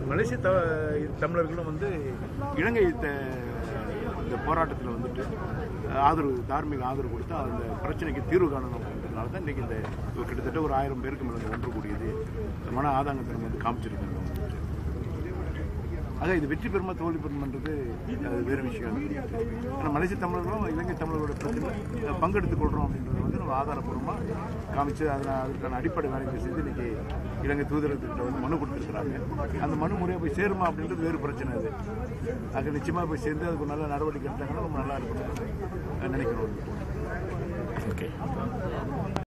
மலேசிய த தமிழர்களும் வந்து இலங்கை த- இந்த போராட்டத்தில் வந்துட்டு ஆதரவு தார்மீக ஆதரவு கொடுத்து அந்த பிரச்சனைக்கு தீர்வு காணணும் அப்படின்றதுனால தான் இன்றைக்கி இந்த கிட்டத்தட்ட ஒரு ஆயிரம் பேருக்கு மேலே ஒன்று கூடியது மன ஆதாங்கத்தை நம்ம வந்து காமிச்சிருக்கோம் ஆக இது வெற்றி பெறுமா தோல்வி பெறுமான்றது அது வேறு விஷயம் ஆனால் மலேசிய தமிழர்களும் இலங்கை தமிழர்களோட பிரச்சனை பங்கெடுத்துக் கொள்கிறோம் அப்படின்றது வந்து நம்ம ஆதாரப்பூர்வமாக காமிச்சு அதில் அதற்கான அடிப்படை வேலைகளை செய்து இன்னைக்கு இலங்கை தூதரகத்திட்ட வந்து மனு கொடுத்துருக்குறாங்க அந்த மனு முறையாக போய் சேருமா அப்படின்றது வேறு பிரச்சனை அது அது நிச்சயமாக போய் சேர்ந்து அதுக்கு ஒரு நல்ல நடவடிக்கை எடுத்தாங்கன்னா ரொம்ப நல்லா இருக்கும் நினைக்கிறோம் ஓகே